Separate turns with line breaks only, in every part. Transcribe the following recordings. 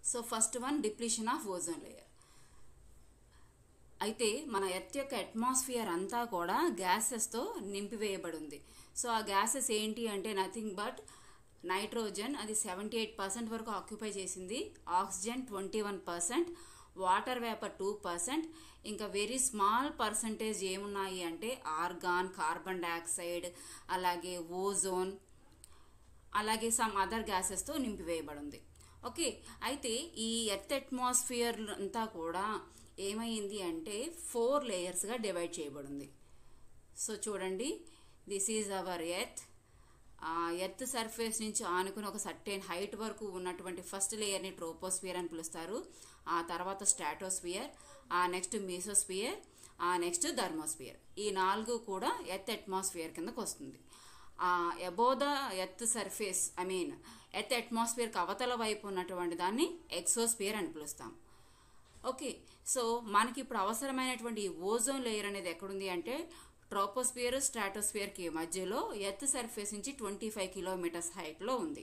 so first one depletion of ozone layer అయితే మన earth యొక్క అట్మాస్ఫియర్ అంతా కూడా గ్యాసెస్తో నింపివేయబడి ఉంది సో ఆ గ్యాసెస్ ఏంటి అంటే నథింగ్ బట్ నైట్రోజన్ అది సెవెంటీ ఎయిట్ పర్సెంట్ వరకు ఆక్యుపై చేసింది oxygen twenty one percent water vapour two percent ఇంకా వెరీ స్మాల్ పర్సంటేజ్ ఏమున్నాయి అంటే ఆర్గాన్ కార్బన్ డైఆక్సైడ్ అలాగే ఓజోన్ అలాగే సమ్ అదర్ గ్యాసెస్తో నింపివేయబడి ఉంది ఓకే అయితే ఈ ఎర్త్ అట్మాస్ఫియర్ అంతా కూడా ఏమైంది అంటే ఫోర్ లేయర్స్గా డివైడ్ చేయబడింది సో చూడండి this is our earth earth surface నుంచి ఆనుకుని ఒక సర్టెన్ హైట్ వరకు ఉన్నటువంటి ఫస్ట్ లేయర్ని ట్రోపోస్ఫియర్ అని పిలుస్తారు ఆ తర్వాత స్ట్రాటోస్ఫియర్ ఆ నెక్స్ట్ మీసోస్ఫియర్ ఆ నెక్స్ట్ ధర్మోస్ఫియర్ ఈ నాలుగు కూడా ఎర్త్ అట్మాస్ఫియర్ కిందకు వస్తుంది above the earth surface I mean earth అట్మాస్ఫియర్కి అవతల వైపు ఉన్నటువంటి దాన్ని ఎక్సోస్ఫియర్ అని పిలుస్తాం ఓకే సో మనకి ఇప్పుడు అవసరమైనటువంటి ఈ ఓజోన్ లేయర్ అనేది ఎక్కడుంది అంటే ట్రోపోస్ఫియర్ స్ట్రాటోస్ఫియర్కి మధ్యలో ఎర్త్ సర్ఫేస్ నుంచి ట్వంటీ ఫైవ్ కిలోమీటర్స్ హైట్లో ఉంది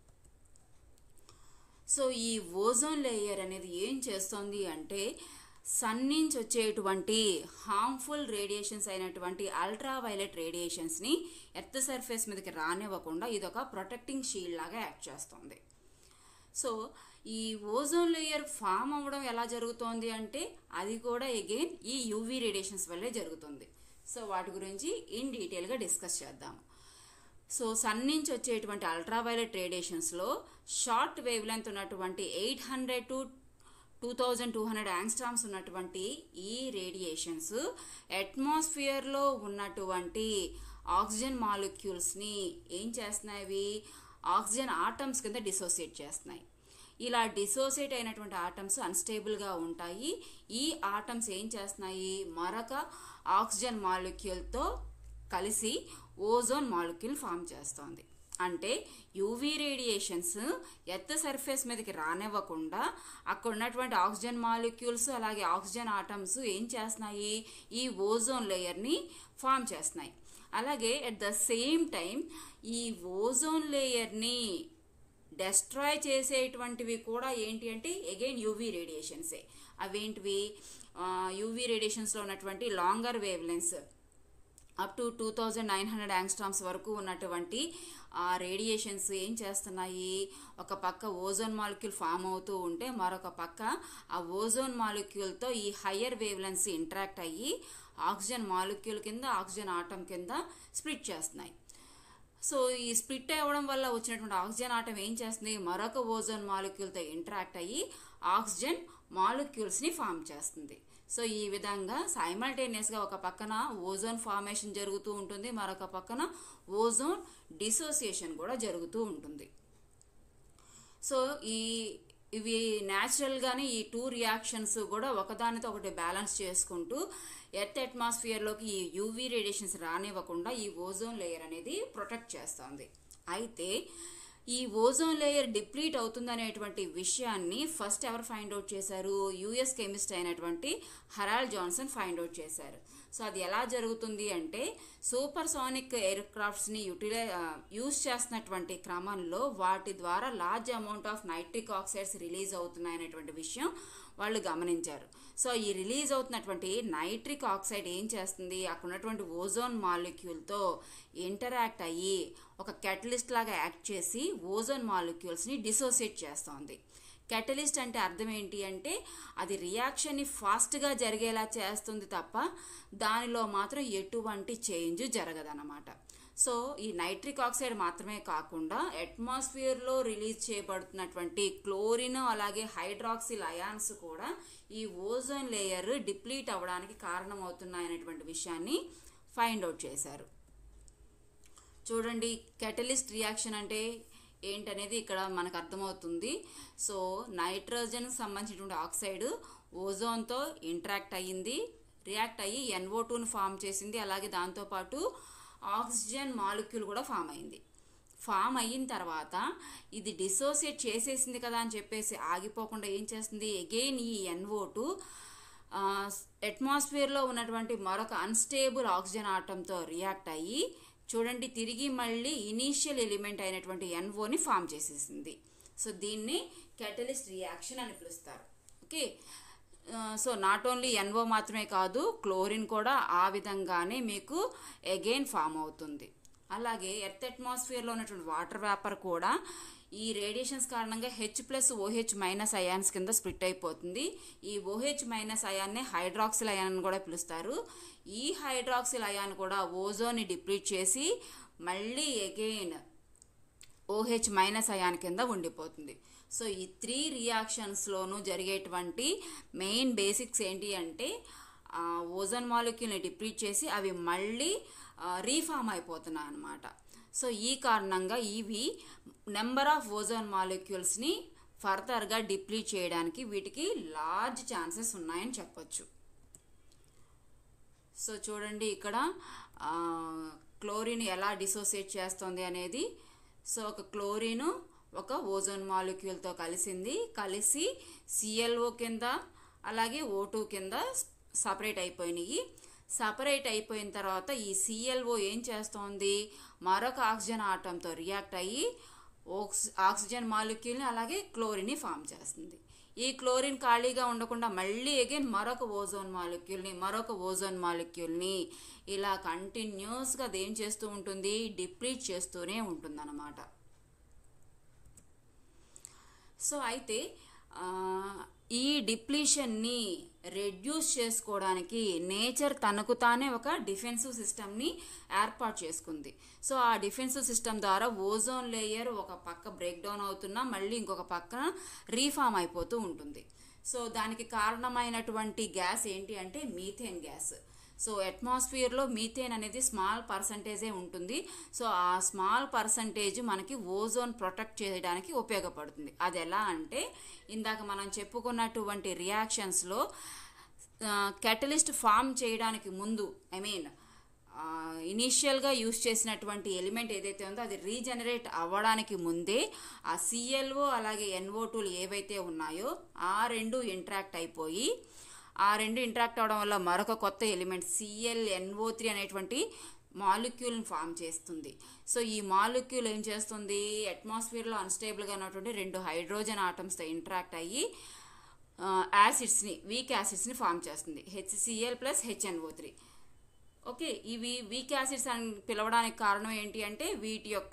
సో ఈ ఓజోన్ లేయర్ అనేది ఏం చేస్తుంది అంటే సన్ నుంచి వచ్చేటువంటి హార్మ్ఫుల్ రేడియేషన్స్ అయినటువంటి అల్ట్రా వైలెట్ రేడియేషన్స్ని ఎర్త్ సర్ఫేస్ మీదకి రానివ్వకుండా ఇది ఒక ప్రొటెక్టింగ్ షీల్డ్ లాగా యాక్ట్ చేస్తుంది సో ఈ ఓజోన్ లేయర్ ఫామ్ అవ్వడం ఎలా జరుగుతోంది అంటే అది కూడా ఎగైన్ ఈ యూవీ రేడియేషన్స్ వల్లే జరుగుతుంది సో వాటి గురించి ఇన్ డీటెయిల్గా డిస్కస్ చేద్దాము సో సన్ నుంచి వచ్చేటువంటి అల్ట్రావైలెట్ రేడియేషన్స్లో షార్ట్ వేవ్ లెంత్ ఉన్నటువంటి eight hundred to two thousand two hundred angstroms ఉన్నటువంటి ఈ రేడియేషన్స్ అట్మాస్ఫియర్లో ఉన్నటువంటి ఆక్సిజన్ మాలిక్యూల్స్ని ఏం చేస్తున్నాయి అవి ఆక్సిజన్ ఆటమ్స్ కింద డిసోసియేట్ చేస్తున్నాయి ఇలా డిసోసియేట్ అయినటువంటి ఆటమ్స్ అన్స్టేబుల్గా ఉంటాయి ఈ ఆటమ్స్ ఏం చేస్తున్నాయి మరొక ఆక్సిజన్ మాలిక్యూల్తో కలిసి ఓజోన్ మాలిక్యూల్ ఫామ్ చేస్తోంది అంటే యూవీ రేడియేషన్స్ ఎర్త్ సర్ఫేస్ మీదకి రానివ్వకుండా అక్కడ ఉన్నటువంటి ఆక్సిజన్ మాలిక్యూల్స్ అలాగే ఆక్సిజన్ ఆటమ్స్ ఏం చేస్తున్నాయి ఈ ఓజోన్ లేయర్ని ఫామ్ చేస్తున్నాయి అలాగే అట్ ద సేమ్ టైం ఈ ఓజోన్ లేయర్ని డెస్ట్రాయ్ చేసేటువంటివి కూడా ఏంటి అంటే అగైన్ యూవీ రేడియేషన్సే అవేంటివి యూవీ రేడియేషన్స్లో ఉన్నటువంటి longer wavelengths up to two thousand nine hundred angstroms వరకు ఉన్నటువంటి ఆ రేడియేషన్స్ ఏం చేస్తున్నాయి ఒక పక్క ఓజోన్ మాలిక్యూల్ ఫామ్ అవుతూ ఉంటే మరొక పక్క ఆ ఓజోన్ మాలిక్యూల్తో ఈ హయ్యర్ వేవ్ లెన్స్ ఇంటరాక్ట్ అయ్యి ఆక్సిజన్ మాలిక్యూల్ కింద ఆక్సిజన్ ఆటం కింద స్ప్లిట్ చేస్తున్నాయి సో ఈ స్ప్లిట్ అవ్వడం వల్ల వచ్చినటువంటి ఆక్సిజన్ ఆటం ఏం చేస్తుంది మరొక ఓజోన్ మాలిక్యూల్తో ఇంటరాక్ట్ అయ్యి ఆక్సిజన్ మాలిక్యూల్స్ని ఫామ్ చేస్తుంది సో ఈ విధంగా సైమల్టేనియస్గా ఒక పక్కన ఓజోన్ ఫార్మేషన్ జరుగుతూ ఉంటుంది మరొక పక్కన ఓజోన్ డిసోసియేషన్ కూడా జరుగుతూ ఉంటుంది సో ఈ ఇవి న్యాచురల్గానే ఈ టూ రియాక్షన్స్ కూడా ఒకదానితో ఒకటి బ్యాలెన్స్ చేసుకుంటూ ఎర్త్ అట్మాస్ఫియర్లోకి ఈ యూవీ రేడియేషన్స్ రానివ్వకుండా ఈ ఓజోన్ లేయర్ అనేది ప్రొటెక్ట్ చేస్తుంది అయితే ఈ ఓజోన్ లేయర్ డిప్లీట్ అవుతుందనేటువంటి విషయాన్ని ఫస్ట్ ఎవరు ఫైండ్ అవుట్ చేశారు యుఎస్ కెమిస్ట్ అయినటువంటి హరాల్ జాన్సన్ ఫైండ్ అవుట్ చేశారు సో అది ఎలా జరుగుతుంది అంటే సూపర్ సానిక్ ఎయిర్ క్రాఫ్ట్స్ని యూటిలై యూజ్ చేస్తున్నటువంటి క్రమంలో వాటి ద్వారా large amount of nitric oxides release అవుతున్నాయనేటువంటి విషయం వాళ్ళు గమనించారు సో ఈ రిలీజ్ అవుతున్నటువంటి నైట్రిక్ ఆక్సైడ్ ఏం చేస్తుంది అక్కడ ఉన్నటువంటి ఓజోన్ మాలిక్యూల్తో ఇంటరాక్ట్ అయ్యి ఒక కెటలిస్ట్ లాగా యాక్ట్ చేసి ఓజోన్ మాలిక్యూల్స్ని డిసోసియేట్ చేస్తోంది కెటలిస్ట్ అంటే అర్థం ఏంటి అంటే అది రియాక్షన్ని ఫాస్ట్గా జరిగేలా చేస్తుంది తప్ప దానిలో మాత్రం ఎటువంటి చేంజ్ జరగదన్నమాట సో ఈ నైట్రిక్ ఆక్సైడ్ మాత్రమే కాకుండా అట్మాస్ఫియర్లో రిలీజ్ చేయబడుతున్నటువంటి క్లోరిన్ అలాగే హైడ్రాక్సిల్ అయాన్స్ కూడా ఈ ఓజోన్ లేయర్ డిప్లీట్ అవ్వడానికి కారణమవుతున్నాయనేటువంటి విషయాన్ని ఫైండ్ అవుట్ చేశారు చూడండి కెటలిస్ట్ రియాక్షన్ అంటే ఏంటనేది ఇక్కడ మనకు అర్థమవుతుంది సో నైట్రోజన్ సంబంధించినటువంటి ఆక్సైడ్ ఓజోన్తో ఇంటరాక్ట్ అయ్యింది రియాక్ట్ అయ్యి ఎన్ఓ టూని ఫామ్ చేసింది అలాగే దాంతోపాటు ఆక్సిజన్ మాలిక్యూల్ కూడా ఫామ్ అయింది ఫామ్ అయిన తర్వాత ఇది డిసోసియేట్ చేసేసింది కదా అని చెప్పేసి ఆగిపోకుండా ఏం చేస్తుంది అగైన్ ఈ ఎన్ఓ టూ అట్మాస్ఫియర్లో ఉన్నటువంటి మరొక అన్స్టేబుల్ ఆక్సిజన్ ఆటంతో రియాక్ట్ అయ్యి చూడండి తిరిగి మళ్ళీ ఇనీషియల్ ఎలిమెంట్ అయినటువంటి ఎన్ఓని ఫామ్ చేసేసింది సో దీన్ని కెటలిస్ట్ రియాక్షన్ అని పిలుస్తారు okay so not only NO మాత్రమే కాదు క్లోరిన్ కూడా ఆ విధంగానే మీకు అగైన్ ఫామ్ అవుతుంది అలాగే ఎర్త్ అట్మాస్ఫియర్లో ఉన్నటువంటి వాటర్ వేపర్ కూడా ఈ రేడియేషన్స్ కారణంగా H plus OH minus ions కింద స్ప్లిట్ అయిపోతుంది ఈ ఓహెచ్ మైనస్ అయాన్నే హైడ్రాక్సిల్ అయాన్ అని కూడా పిలుస్తారు ఈ హైడ్రాక్సిల్ అయాన్ కూడా ఓజోన్ని డిప్లీట్ చేసి మళ్ళీ అగైన్ ఓహెచ్ మైనస్ అయాన్ కింద ఉండిపోతుంది సో ఈ త్రీ రియాక్షన్స్లోనూ జరిగేటువంటి మెయిన్ బేసిక్స్ ఏంటి అంటే ఓజోన్ మాలిక్యూల్ని డిప్లీట్ చేసి అవి మళ్ళీ రీఫామ్ అయిపోతున్నాయి అన్నమాట సో ఈ కారణంగా ఇవి నెంబర్ ఆఫ్ ఓజోన్ మాలిక్యూల్స్ని ఫర్దర్గా డిప్లీట్ చేయడానికి వీటికి లార్జ్ ఛాన్సెస్ ఉన్నాయని చెప్పొచ్చు సో చూడండి ఇక్కడ క్లోరిన్ ఎలా డిసోసియేట్ చేస్తుంది అనేది సో ఒక క్లోరిన్ ఒక ఓజోన్ మాలిక్యూల్తో కలిసింది కలిసి సిఎల్ఓ కింద అలాగే ఓ టూ కింద సపరేట్ అయిపోయినాయి సపరేట్ అయిపోయిన తర్వాత ఈ సిఎల్ఓ ఏం చేస్తోంది మరొక ఆక్సిజన్ ఆటంతో రియాక్ట్ అయ్యి ఓక్స్ ఆక్సిజన్ మాలిక్యూల్ని అలాగే క్లోరిన్ని ఫామ్ చేస్తుంది ఈ క్లోరిన్ ఖాళీగా ఉండకుండా మళ్ళీ అగైన్ మరొక ఓజోన్ మాలిక్యూల్ని మరొక ఓజోన్ మాలిక్యూల్ని ఇలా కంటిన్యూస్గా అది ఏం చేస్తూ ఉంటుంది డిప్లీట్ చేస్తూనే ఉంటుంది అనమాట సో అయితే ఈ డిప్లీషన్ని రెడ్యూస్ చేసుకోవడానికి నేచర్ తనకు తానే ఒక డిఫెన్సివ్ సిస్టమ్ని ఏర్పాటు చేసుకుంది సో ఆ డిఫెన్సివ్ సిస్టమ్ ద్వారా ఓజోన్ లేయర్ ఒక పక్క బ్రేక్ డౌన్ అవుతున్నా మళ్ళీ ఇంకొక పక్కన రీఫామ్ అయిపోతూ ఉంటుంది సో దానికి కారణమైనటువంటి గ్యాస్ ఏంటి అంటే మీథేన్ గ్యాస్ సో అట్మాస్ఫియర్లో మీథేన్ అనేది స్మాల్ పర్సంటేజే ఉంటుంది సో ఆ స్మాల్ పర్సంటేజ్ మనకి ఓజోన్ ప్రొటెక్ట్ చేయడానికి ఉపయోగపడుతుంది అది ఎలా అంటే ఇందాక మనం చెప్పుకున్నటువంటి రియాక్షన్స్లో కెటలిస్ట్ ఫామ్ చేయడానికి ముందు ఐ మీన్ ఇనీషియల్గా యూస్ చేసినటువంటి ఎలిమెంట్ ఏదైతే ఉందో అది రీజనరేట్ అవ్వడానికి ముందే ఆ సిఎల్ఓ అలాగే ఎన్ఓ టూలు ఏవైతే ఉన్నాయో ఆ రెండు ఇంట్రాక్ట్ అయిపోయి ఆ రెండు ఇంట్రాక్ట్ అవడం వల్ల మరొక కొత్త ఎలిమెంట్ సిఎల్ ఎన్ఓ త్రీ అనేటువంటి మాలిక్యూల్ని ఫామ్ చేస్తుంది సో ఈ మాలిక్యూల్ ఏం చేస్తుంది అట్మాస్ఫియర్లో అన్స్టేబుల్గా ఉన్నటువంటి రెండు హైడ్రోజన్ ఆటమ్స్తో ఇంట్రాక్ట్ అయ్యి యాసిడ్స్ని వీక్ యాసిడ్స్ని ఫామ్ చేస్తుంది HCL plus HNO three okay ఇవి వీక్ యాసిడ్స్ అని పిలవడానికి కారణం ఏంటి అంటే వీటి యొక్క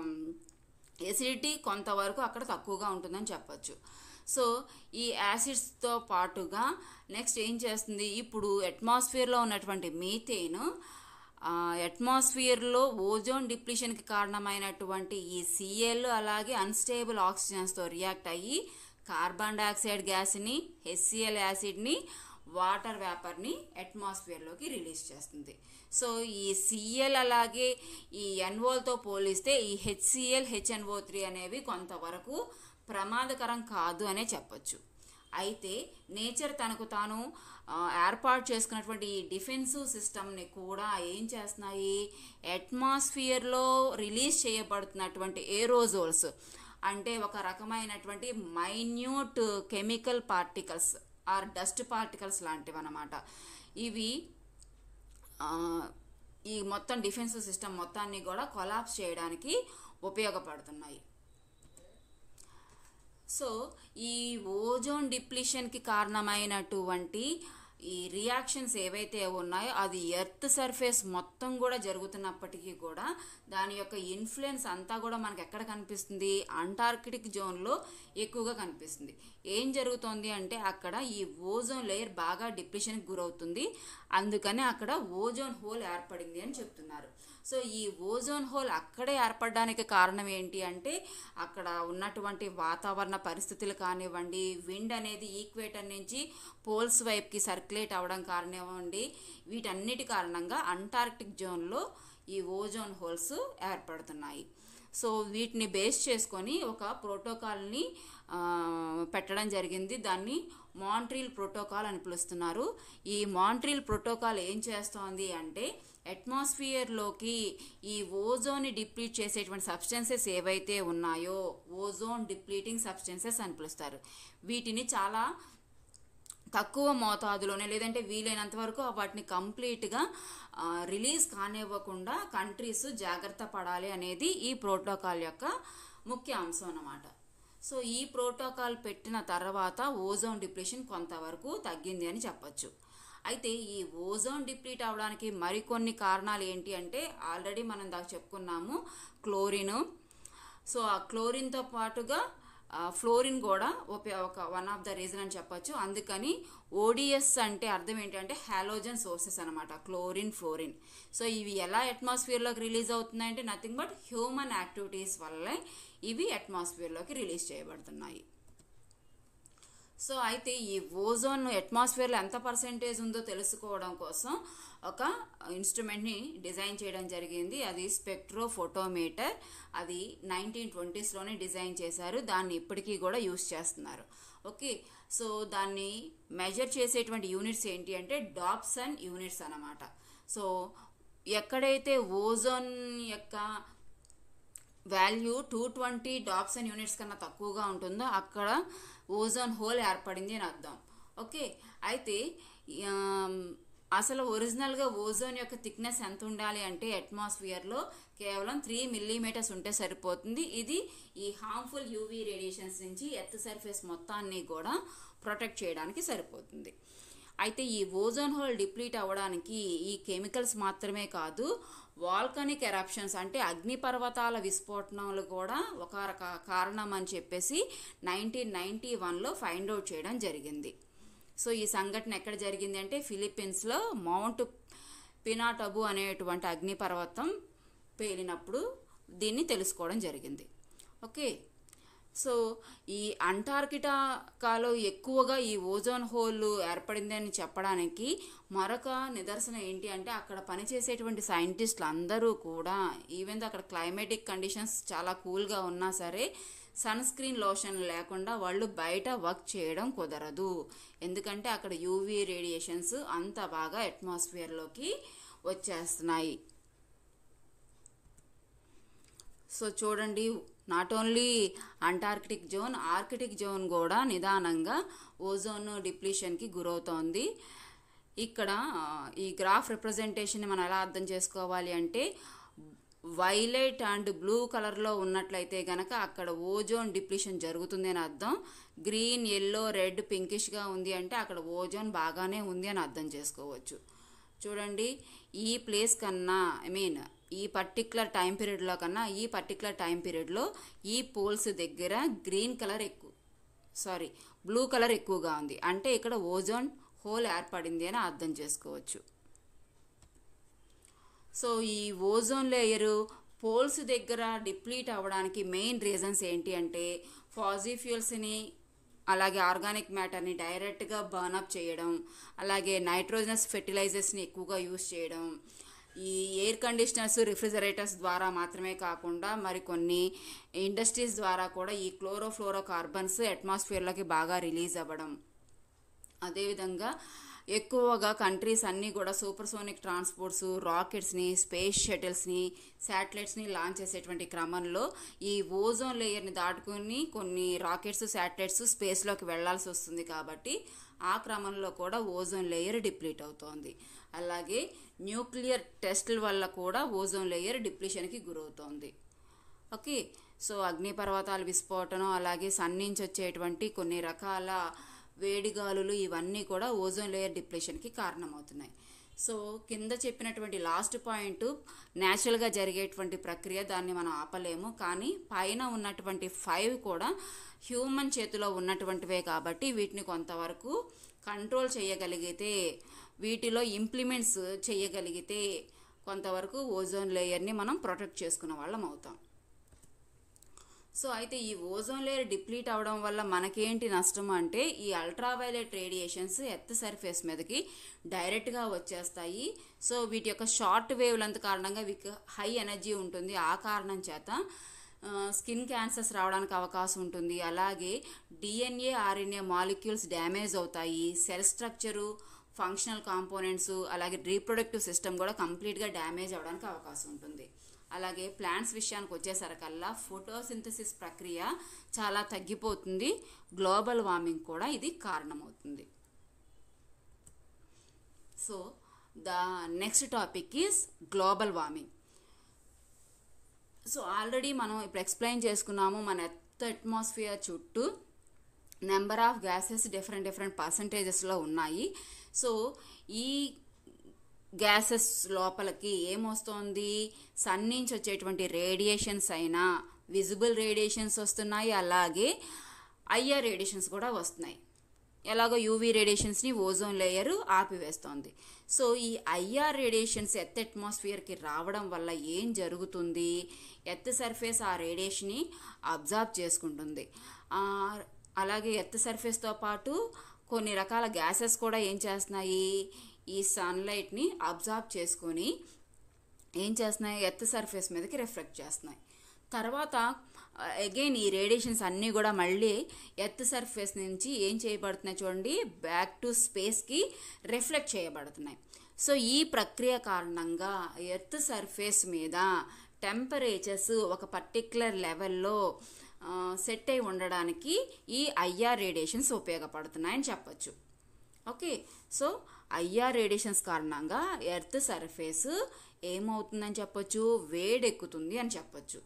ఎసిడిటీ కొంతవరకు అక్కడ తక్కువగా ఉంటుందని చెప్పచ్చు సో ఈ యాసిడ్స్తో పాటుగా నెక్స్ట్ ఏం చేస్తుంది ఇప్పుడు అట్మాస్ఫియర్లో ఉన్నటువంటి మీథేన్ అట్మాస్ఫియర్లో ఓజోన్ డిప్లీషన్కి కారణమైనటువంటి ఈ సిఎల్ అలాగే అన్స్టేబుల్ ఆక్సిజన్స్తో రియాక్ట్ అయ్యి కార్బన్ డైఆక్సైడ్ గ్యాస్ని హెచ్సిఎల్ యాసిడ్ని వాటర్ వేపర్ని అట్మాస్ఫియర్లోకి రిలీజ్ చేస్తుంది సో ఈ సిఎల్ అలాగే ఈ ఎన్ఓలతో పోలిస్తే ఈ హెచ్సిఎల్ హెచ్ఎన్ఓ త్రీ అనేవి కొంతవరకు ప్రమాదకరం కాదు అనే చెప్పొచ్చు అయితే నేచర్ తనకు తాను ఏర్పాటు చేసుకున్నటువంటి ఈ డిఫెన్సివ్ సిస్టమ్ని కూడా ఏం చేస్తున్నాయి అట్మాస్ఫియర్లో రిలీజ్ చేయబడుతున్నటువంటి ఏరోజోల్స్ అంటే ఒక రకమైనటువంటి minute chemical particles or dust particles లాంటివి అనమాట ఇవి ఈ మొత్తం డిఫెన్సివ్ సిస్టమ్ మొత్తాన్ని కూడా కొలాప్స్ చేయడానికి ఉపయోగపడుతున్నాయి సో ఈ ఓజోన్ డిప్లీషన్కి కారణమైనటువంటి ఈ రియాక్షన్స్ ఏవైతే ఉన్నాయో అది ఎర్త్ సర్ఫేస్ మొత్తం కూడా జరుగుతున్నప్పటికీ కూడా దాని యొక్క ఇన్ఫ్లుయెన్స్ అంతా కూడా మనకి ఎక్కడ కనిపిస్తుంది అంటార్కిటిక్ జోన్లో ఎక్కువగా కనిపిస్తుంది ఏం జరుగుతోంది అంటే అక్కడ ఈ ఓజోన్ లేయర్ బాగా డిప్రెషన్కి గురవుతుంది అందుకని అక్కడ ఓజోన్ హోల్ ఏర్పడింది అని చెప్తున్నారు సో ఈ ఓజోన్ హోల్ అక్కడే ఏర్పడడానికి కారణం ఏంటి అంటే అక్కడ ఉన్నటువంటి వాతావరణ పరిస్థితులు కానివ్వండి విండ్ అనేది ఈక్వేటర్ నుంచి పోల్స్ వైపుకి సర్క్యులేట్ అవ్వడం కానివ్వండి వీటన్నిటి కారణంగా అంటార్క్టిక్ జోన్లో ఈ ఓజోన్ హోల్స్ ఏర్పడుతున్నాయి సో వీటిని బేస్ చేసుకొని ఒక ప్రోటోకాల్ని పెట్టడం జరిగింది దాన్ని మాంట్రీల్ ప్రోటోకాల్ అని పిలుస్తున్నారు ఈ మాంట్రీల్ ప్రోటోకాల్ ఏం చేస్తోంది అంటే అట్మాస్ఫియర్లోకి ఈ ఓజోన్ని డిప్లీట్ చేసేటువంటి సబ్స్టెన్సెస్ ఏవైతే ఉన్నాయో ఓజోన్ డిప్లీటింగ్ సబ్స్టెన్సెస్ అని పిలుస్తారు వీటిని చాలా తక్కువ మోతాదులోనే లేదంటే వీలైనంత వరకు వాటిని కంప్లీట్గా రిలీజ్ కానివ్వకుండా కంట్రీస్ జాగ్రత్త పడాలి అనేది ఈ ప్రోటోకాల్ యొక్క ముఖ్య అంశం అన్నమాట సో ఈ ప్రోటోకాల్ పెట్టిన తర్వాత ఓజోన్ డిప్రెషన్ కొంతవరకు తగ్గింది అని చెప్పొచ్చు అయితే ఈ ఓజోన్ డిప్లీట్ అవడానికి మరికొన్ని కారణాలు ఏంటి అంటే ఆల్రెడీ మనం దాకా చెప్పుకున్నాము క్లోరిన్ సో ఆ క్లోరిన్తో పాటుగా ఆ, ఫ్లోరిన్ కూడా ఒక ఒక వన్ ఆఫ్ ద రీజన్ అని చెప్పొచ్చు అందుకని ఓడిఎస్ అంటే అర్థం ఏంటంటే హాలోజన్ సోర్సెస్ అనమాట క్లోరిన్ ఫ్లోరిన్ సో ఇవి ఎలా అట్మాస్ఫియర్లోకి రిలీజ్ అవుతున్నాయంటే నథింగ్ బట్ హ్యూమన్ యాక్టివిటీస్ వల్లే ఇవి అట్మాస్ఫియర్లోకి రిలీజ్ చేయబడుతున్నాయి సో అయితే ఈ ఓజోన్ అట్మాస్ఫియర్లో ఎంత పర్సెంటేజ్ ఉందో తెలుసుకోవడం కోసం ఒక ఇన్స్ట్రుమెంట్ని డిజైన్ చేయడం జరిగింది అది స్పెక్ట్రోఫోటోమీటర్ అది నైన్టీన్ ట్వంటీస్లోనే డిజైన్ చేశారు దాన్ని ఇప్పటికీ కూడా యూస్ చేస్తున్నారు ఓకే సో దాన్ని మెజర్ చేసేటువంటి యూనిట్స్ ఏంటి అంటే డాప్సన్ యూనిట్స్ అన్నమాట సో ఎక్కడైతే ఓజోన్ యొక్క value two twenty Dobson units కన్నా తక్కువగా ఉంటుందో అక్కడ ఓజోన్ హోల్ ఏర్పడింది అని అర్థం ఓకే అయితే ఆమ్, అసలు ఒరిజినల్గా ఓజోన్ యొక్క థిక్నెస్ ఎంత ఉండాలి అంటే అట్మాస్ఫియర్లో కేవలం త్రీ మిల్లీమీటర్స్ ఉంటే సరిపోతుంది ఇది ఈ హార్మ్ఫుల్ యూవీ రేడియేషన్స్ నుంచి ఎర్త్ సర్ఫేస్ మొత్తాన్ని కూడా ప్రొటెక్ట్ చేయడానికి సరిపోతుంది అయితే ఈ ఓజోన్ హోల్ డిప్లీట్ అవ్వడానికి ఈ కెమికల్స్ మాత్రమే కాదు వాల్కనిక్ ఎరప్షన్స్ అంటే అగ్నిపర్వతాల విస్ఫోటనాలు కూడా ఒక రక కారణం అని చెప్పేసి నైన్టీన్ నైన్టీ వన్లో ఫైండ్ అవుట్ చేయడం జరిగింది సో ఈ సంఘటన ఎక్కడ జరిగింది అంటే ఫిలిప్పీన్స్లో మౌంట్ పినాటబు అనేటువంటి అగ్నిపర్వతం పేలినప్పుడు దీన్ని తెలుసుకోవడం జరిగింది ఓకే సో ఈ అంటార్కిటికాలో ఎక్కువగా ఈ ఓజోన్ హోల్ ఏర్పడింది అని చెప్పడానికి మరొక నిదర్శనం ఏంటి అంటే అక్కడ పనిచేసేటువంటి సైంటిస్టులు అందరూ కూడా ఈవెన్ అక్కడ క్లైమేటిక్ కండిషన్స్ చాలా కూల్గా ఉన్నా సరే సన్ స్క్రీన్ లోషన్ లేకుండా వాళ్ళు బయట వర్క్ చేయడం కుదరదు ఎందుకంటే అక్కడ యూవీ రేడియేషన్స్ అంత బాగా అట్మాస్ఫియర్లోకి వచ్చేస్తున్నాయి సో చూడండి not only Antarctic zone Arctic zone కూడా నిదానంగా ఓజోన్ డిప్లీషన్కి గురవుతోంది ఇక్కడ ఆ, ఈ గ్రాఫ్ రిప్రజెంటేషన్ మనం ఎలా అర్థం చేసుకోవాలి అంటే వైలెట్ అండ్ బ్లూ కలర్లో ఉన్నట్లయితే గనక అక్కడ ఓజోన్ డిప్లీషన్ జరుగుతుంది అని అర్థం గ్రీన్ ఎల్లో రెడ్ పింకిష్గా ఉంది అంటే అక్కడ ఓజోన్ బాగానే ఉంది అని అర్థం చేసుకోవచ్చు చూడండి ఈ ప్లేస్ కన్నా ఐ మీన్ ఈ పర్టికులర్ టైం పీరియడ్లో కన్నా ఈ పర్టికులర్ టైం పీరియడ్లో ఈ పోల్స్ దగ్గర గ్రీన్ కలర్ ఎక్కువ సారీ బ్లూ కలర్ ఎక్కువగా ఉంది అంటే ఇక్కడ ఓజోన్ హోల్ ఏర్పడింది అని అర్థం చేసుకోవచ్చు సో ఈ ఓజోన్ లేయరు పోల్స్ దగ్గర డిప్లీట్ అవ్వడానికి మెయిన్ రీజన్స్ ఏంటి అంటే ఫాజీ ఫ్యూల్స్ని అలాగే ఆర్గానిక్ మ్యాటర్ని డైరెక్ట్గా బర్నప్ చేయడం అలాగే నైట్రోజనస్ ఫెర్టిలైజర్స్ని ఎక్కువగా యూస్ చేయడం ఈ ఎయిర్ కండిషనర్స్ రిఫ్రిజరేటర్స్ ద్వారా మాత్రమే కాకుండా మరికొన్ని ఇండస్ట్రీస్ ద్వారా కూడా ఈ క్లోరోఫ్లోరో కార్బన్స్ అట్మాస్ఫియర్లోకి బాగా రిలీజ్ అవ్వడం అదేవిధంగా ఎక్కువగా కంట్రీస్ అన్నీ కూడా సూపర్ సోనిక్ ట్రాన్స్పోర్ట్స్ రాకెట్స్ని స్పేస్ షటిల్స్ని శాటిలైట్స్ని లాంచ్ చేసేటువంటి క్రమంలో ఈ ఓజోన్ లేయర్ని దాటుకుని కొన్ని రాకెట్స్ శాటిలైట్స్ స్పేస్లోకి వెళ్లాల్సి వస్తుంది కాబట్టి ఆ క్రమంలో కూడా ఓజోన్ లేయర్ డిప్లీట్ అవుతోంది అలాగే న్యూక్లియర్ టెస్టుల వల్ల కూడా ఓజోన్ లేయర్ డిప్లీషన్కి గురవుతోంది ఓకే సో అగ్నిపర్వతాల విస్ఫోటనం అలాగే సన్ నుంచి వచ్చేటువంటి కొన్ని రకాల వేడిగాలులు ఇవన్నీ కూడా ఓజోన్ లేయర్ డిప్రెషన్కి కారణమవుతున్నాయి సో కింద చెప్పినటువంటి లాస్ట్ పాయింట్ న్యాచురల్గా జరిగేటువంటి ప్రక్రియ దాన్ని మనం ఆపలేము కానీ పైన ఉన్నటువంటి ఫైవ్ కూడా హ్యూమన్ చేతిలో ఉన్నటువంటివే కాబట్టి వీటిని కొంతవరకు కంట్రోల్ చేయగలిగితే వీటిలో ఇంప్లిమెంట్స్ చేయగలిగితే కొంతవరకు ఓజోన్ లేయర్ని మనం ప్రొటెక్ట్ చేసుకున్న వాళ్ళం అవుతాం సో అయితే ఈ ఓజోన్ లేయర్ డిప్లీట్ అవడం వల్ల మనకేంటి నష్టం అంటే ఈ అల్ట్రావైలెట్ రేడియేషన్స్ ఎర్త్ సర్ఫేస్ మీదకి డైరెక్ట్గా వచ్చేస్తాయి సో వీటి యొక్క షార్ట్ వేవ్ లెంత్ కారణంగా వీటికి హై ఎనర్జీ ఉంటుంది ఆ కారణం చేత స్కిన్ క్యాన్సర్స్ రావడానికి అవకాశం ఉంటుంది అలాగే డిఎన్ఏ ఆర్ఎన్ఏ మాలిక్యూల్స్ డ్యామేజ్ అవుతాయి సెల్ స్ట్రక్చరు ఫంక్షనల్ కాంపోనెంట్స్ అలాగే రీప్రొడక్టివ్ సిస్టమ్ కూడా కంప్లీట్గా డ్యామేజ్ అవడానికి అవకాశం ఉంటుంది అలాగే ప్లాంట్స్ విషయానికి వచ్చేసరికల్లా ఫోటోసింథసిస్ ప్రక్రియ చాలా తగ్గిపోతుంది గ్లోబల్ వార్మింగ్ కూడా ఇది కారణమవుతుంది so the next topic is global warming so already మనం ఇప్పుడు ఎక్స్ప్లెయిన్ చేసుకున్నాము మన ఎర్త్ అట్మాస్ఫియర్ చుట్టూ number of gases different different పర్సంటేజెస్లో ఉన్నాయి సో ఈ గ్యాసెస్ లోపలికి ఏమొస్తోంది సన్ నుంచి వచ్చేటువంటి రేడియేషన్స్ అయినా విజిబుల్ రేడియేషన్స్ వస్తున్నాయి అలాగే ఐఆర్ రేడియేషన్స్ కూడా వస్తున్నాయి ఎలాగో యూవీ రేడియేషన్స్ని ఓజోన్ లేయర్ ఆపివేస్తోంది సో ఈ ఐఆర్ రేడియేషన్స్ ఎత్ అట్మాస్ఫియర్కి రావడం వల్ల ఏం జరుగుతుంది ఎత్ సర్ఫేస్ ఆ రేడియేషన్ని అబ్జార్బ్ చేసుకుంటుంది ఆ, అలాగే ఎత్ సర్ఫేస్తో పాటు కొన్ని రకాల గ్యాసెస్ కూడా ఏం చేస్తున్నాయి ఈ సన్లైట్ని అబ్జార్బ్ చేసుకొని ఏం చేస్తున్నాయి ఎర్త్ సర్ఫేస్ మీదకి రిఫ్లెక్ట్ చేస్తున్నాయి తర్వాత అగైన్ ఈ రేడియేషన్స్ అన్నీ కూడా మళ్ళీ ఎర్త్ సర్ఫేస్ నుంచి ఏం చేయబడుతున్నాయి చూడండి బ్యాక్ టు స్పేస్కి రిఫ్లెక్ట్ చేయబడుతున్నాయి సో ఈ ప్రక్రియ కారణంగా ఎర్త్ సర్ఫేస్ మీద టెంపరేచర్స్ ఒక పర్టిక్యులర్ లెవెల్లో సెట్ అయి ఉండడానికి ఈ ఐఆర్ రేడియేషన్స్ ఉపయోగపడుతున్నాయని చెప్పొచ్చు ఓకే సో ఐఆర్ రేడియేషన్స్ కారణంగా ఎర్త్ సర్ఫేస్ ఏమవుతుందని చెప్పొచ్చు వేడెక్కుతుంది అని చెప్పొచ్చు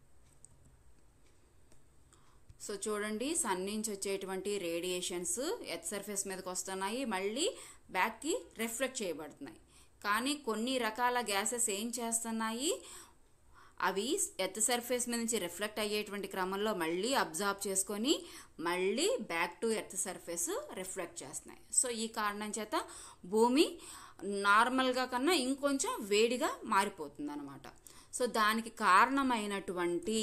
సో చూడండి సన్ నుంచి వచ్చేటువంటి రేడియేషన్స్ ఎర్త్ సర్ఫేస్ మీదకి వస్తున్నాయి మళ్ళీ బ్యాక్కి రిఫ్లెక్ట్ చేయబడుతున్నాయి కానీ కొన్ని రకాల గ్యాసెస్ ఏం చేస్తున్నాయి అవి ఎర్త్ సర్ఫేస్ మీద నుంచి రిఫ్లెక్ట్ అయ్యేటువంటి క్రమంలో మళ్ళీ అబ్జార్బ్ చేసుకొని మళ్ళీ back to earth surface reflect చేస్తున్నాయి సో ఈ కారణం చేత భూమి నార్మల్గా కన్నా ఇంకొంచెం వేడిగా మారిపోతుంది అనమాట సో దానికి కారణమైనటువంటి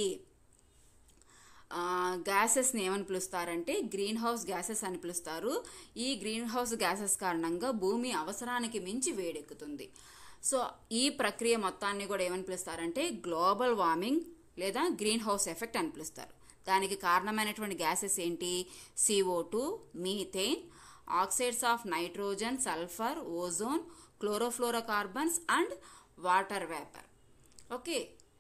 గ్యాసెస్ని ఏమని పిలుస్తారంటే గ్రీన్ హౌస్ గ్యాసెస్ అని పిలుస్తారు ఈ గ్రీన్ హౌస్ గ్యాసెస్ కారణంగా భూమి అవసరానికి మించి వేడెక్కుతుంది సో ఈ ప్రక్రియ మొత్తాన్ని కూడా ఏమని పిలుస్తారంటే గ్లోబల్ వార్మింగ్ లేదా గ్రీన్ హౌస్ ఎఫెక్ట్ అని పిలుస్తారు దానికి కారణమైనటువంటి గ్యాసెస్ ఏంటి C O two methane oxides of nitrogen sulphur ozone chlorofluorocarbons and water vapour okay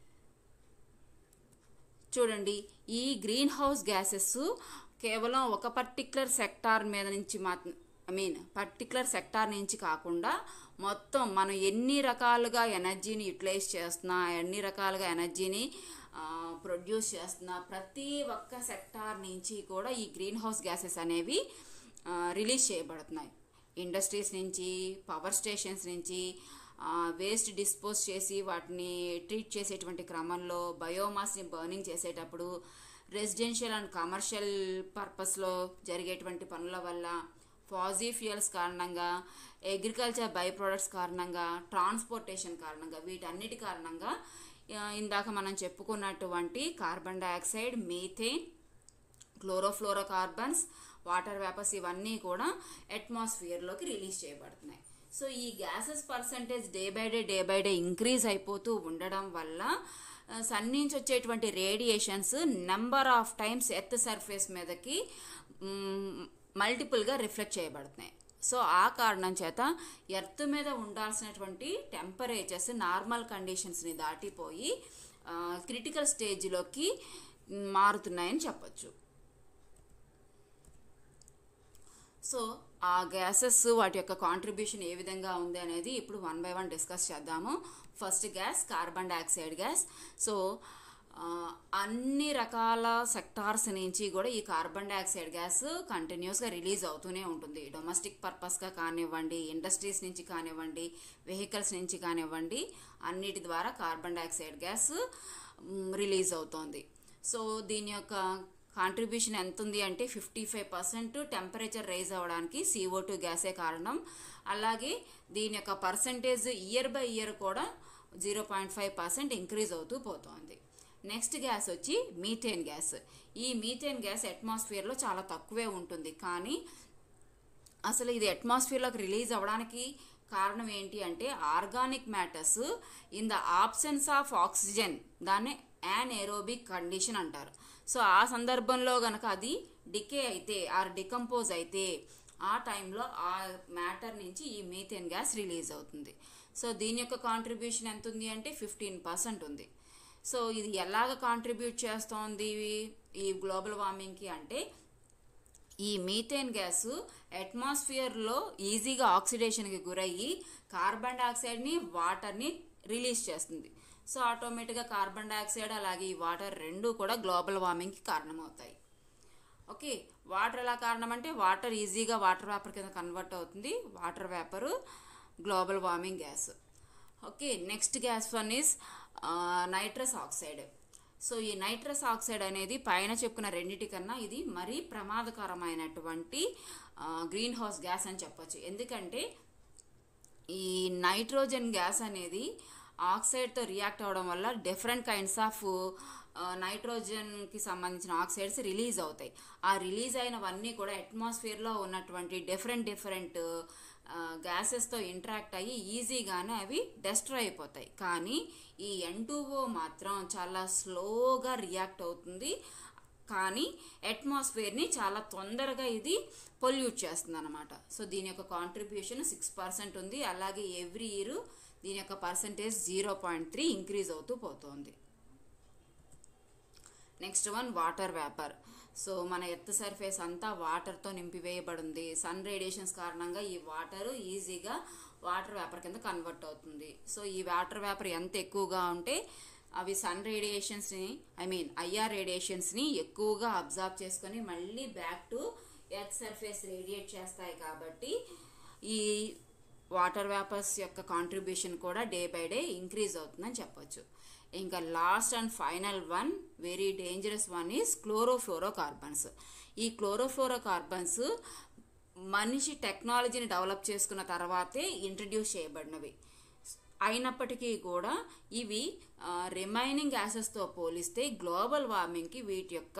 చూడండి ఈ గ్రీన్ హౌస్ గ్యాసెస్ కేవలం ఒక పర్టిక్యులర్ సెక్టార్ మీద నుంచి మాత్రం ఐ మీన్ పర్టికులర్ సెక్టార్ నుంచి కాకుండా మొత్తం మనం ఎన్ని రకాలుగా ఎనర్జీని యూటిలైజ్ చేస్తున్నా ఎన్ని రకాలుగా ఎనర్జీని ప్రొడ్యూస్ చేస్తున్నా ప్రతి ఒక్క సెక్టార్ నుంచి కూడా ఈ గ్రీన్ హౌస్ గ్యాసెస్ అనేవి రిలీజ్ చేయబడుతున్నాయి ఇండస్ట్రీస్ నుంచి పవర్ స్టేషన్స్ నుంచి వేస్ట్ డిస్పోజ్ చేసి వాటిని ట్రీట్ చేసేటువంటి క్రమంలో బయోమాస్ని బర్నింగ్ చేసేటప్పుడు రెసిడెన్షియల్ అండ్ కమర్షియల్ పర్పస్లో జరిగేటువంటి పనుల వల్ల ఫాజీ ఫ్యూయల్స్ కారణంగా అగ్రికల్చర్ బై ప్రొడక్ట్స్ కారణంగా ట్రాన్స్పోర్టేషన్ కారణంగా వీటన్నిటి కారణంగా ఆ, ఇందాక మనం చెప్పుకున్నటువంటి carbon dioxide methane chlorofluorocarbons water vapours ఇవన్నీ కూడా అట్మాస్ఫియర్లోకి రిలీజ్ చేయబడుతున్నాయి సో ఈ gases percentage day by day day by day increase అయిపోతూ ఉండడం వల్ల సన్ నుంచి వచ్చేటువంటి radiations number of times earth surface మీదకి మల్టిపుల్గా రిఫ్లెక్ట్ చేయబడుతున్నాయి సో ఆ కారణం చేత ఎర్త్ మీద ఉండాల్సినటువంటి టెంపరేచర్స్ నార్మల్ కండిషన్స్ని దాటిపోయి క్రిటికల్ స్టేజ్లోకి మారుతున్నాయని చెప్పొచ్చు సో ఆ గ్యాసెస్ వాటి యొక్క కాంట్రిబ్యూషన్ ఏ విధంగా ఉంది అనేది ఇప్పుడు వన్ బై వన్ డిస్కస్ చేద్దాము first gas carbon dioxide gas so ఆ, అన్ని రకాల సెక్టార్స్ నుంచి కూడా ఈ కార్బన్ డైఆక్సైడ్ గ్యాస్ కంటిన్యూస్గా రిలీజ్ అవుతూనే ఉంటుంది డొమెస్టిక్ పర్పస్గా కానివ్వండి ఇండస్ట్రీస్ నుంచి కానివ్వండి వెహికల్స్ నుంచి కానివ్వండి అన్నిటి ద్వారా కార్బన్ డైఆక్సైడ్ గ్యాస్ రిలీజ్ అవుతోంది సో దీని యొక్క కాంట్రిబ్యూషన్ ఎంత ఉంది అంటే fifty five percent temperature rise అవ్వడానికి సిఓ టూ గ్యాసే కారణం అలాగే దీని యొక్క పర్సంటేజ్ ఇయర్ బై ఇయర్ కూడా zero point five percent increase అవుతూ పోతోంది నెక్స్ట్ గ్యాస్ వచ్చి మీథేన్ గ్యాస్ ఈ మీథేన్ గ్యాస్ అట్మాస్ఫియర్లో చాలా తక్కువే ఉంటుంది కానీ అసలు ఇది అట్మాస్ఫియర్లోకి రిలీజ్ అవ్వడానికి కారణం ఏంటి అంటే organic matters in the absence of oxygen దాన్ని యాన్ ఏరోబిక్ కండిషన్ అంటారు సో ఆ సందర్భంలో గనక అది డికే అయితే ఆర్ డికంపోజ్ అయితే ఆ టైంలో ఆ మ్యాటర్ నుంచి ఈ మీథేన్ గ్యాస్ రిలీజ్ అవుతుంది సో దీని యొక్క కాంట్రిబ్యూషన్ ఎంత ఉంది అంటే ఫిఫ్టీన్ పర్సెంట్ ఉంది సో ఇది ఎలాగ కాంట్రిబ్యూట్ చేస్తోంది ఈ గ్లోబల్ వార్మింగ్కి అంటే ఈ మీథేన్ గ్యాస్ అట్మాస్ఫియర్లో ఈజీగా ఆక్సిడేషన్కి గురయ్యి కార్బన్ డైఆక్సైడ్ని వాటర్ని రిలీజ్ చేస్తుంది సో ఆటోమేటిక్గా కార్బన్ డైఆక్సైడ్ అలాగే ఈ వాటర్ రెండు కూడా గ్లోబల్ వార్మింగ్కి కారణమవుతాయి ఓకే వాటర్ ఎలా కారణం అంటే వాటర్ ఈజీగా వాటర్ వేపర్ కింద కన్వర్ట్ అవుతుంది water vapour global warming gas okay next gas one is nitrous oxide so ఈ నైట్రస్ ఆక్సైడ్ అనేది పైన చెప్పుకున్న రెండింటి కన్నా ఇది మరీ ప్రమాదకరమైనటువంటి గ్రీన్ హౌస్ గ్యాస్ అని చెప్పొచ్చు ఎందుకంటే ఈ నైట్రోజన్ గ్యాస్ అనేది ఆక్సైడ్తో రియాక్ట్ అవ్వడం వల్ల డిఫరెంట్ కైండ్స్ ఆఫ్ నైట్రోజన్కి సంబంధించిన ఆక్సైడ్స్ రిలీజ్ అవుతాయి ఆ రిలీజ్ అయినవన్నీ కూడా అట్మాస్ఫియర్లో ఉన్నటువంటి డిఫరెంట్ డిఫరెంట్ గ్యాసెస్తో ఇంటరాక్ట్ అయ్యి ఈజీగానే అవి డెస్ట్రాయ్ అయిపోతాయి కానీ ఈ ఎన్ మాత్రం చాలా స్లోగా రియాక్ట్ అవుతుంది కానీ అట్మాస్ఫియర్ని చాలా తొందరగా ఇది పొల్యూట్ చేస్తుంది అనమాట సో దీని యొక్క కాంట్రిబ్యూషన్ సిక్స్ పర్సెంట్ ఉంది అలాగే ఎవ్రీ ఇయర్ దీని యొక్క percentage zero point three increase అవుతూ పోతుంది next one water vapour so మన ఎర్త్ సర్ఫేస్ అంతా వాటర్తో నింపివేయబడింది సన్ రేడియేషన్స్ కారణంగా ఈ వాటర్ ఈజీగా వాటర్ వేపర్ కింద కన్వర్ట్ అవుతుంది సో ఈ వాటర్ వేపర్ ఎంత ఎక్కువగా ఉంటే అవి సన్ రేడియేషన్స్ని ఐ మీన్ ఐఆర్ రేడియేషన్స్ని ఎక్కువగా అబ్జర్వ్ చేసుకొని మళ్ళీ back to earth surface radiate చేస్తాయి కాబట్టి ఈ వాటర్ వేపర్స్ యొక్క కాంట్రిబ్యూషన్ కూడా డే బై డే ఇంక్రీజ్ అవుతుందని చెప్పొచ్చు ఇంకా last and final one very dangerous one is chlorofluorocarbons ఈ క్లోరోఫ్లోరో కార్బన్స్ మనిషి టెక్నాలజీని డెవలప్ చేసుకున్న తర్వాతే ఇంట్రడ్యూస్ చేయబడినవి అయినప్పటికీ కూడా ఇవి రిమైనింగ్ గ్యాసెస్తో పోలిస్తే గ్లోబల్ వార్మింగ్కి వీటి యొక్క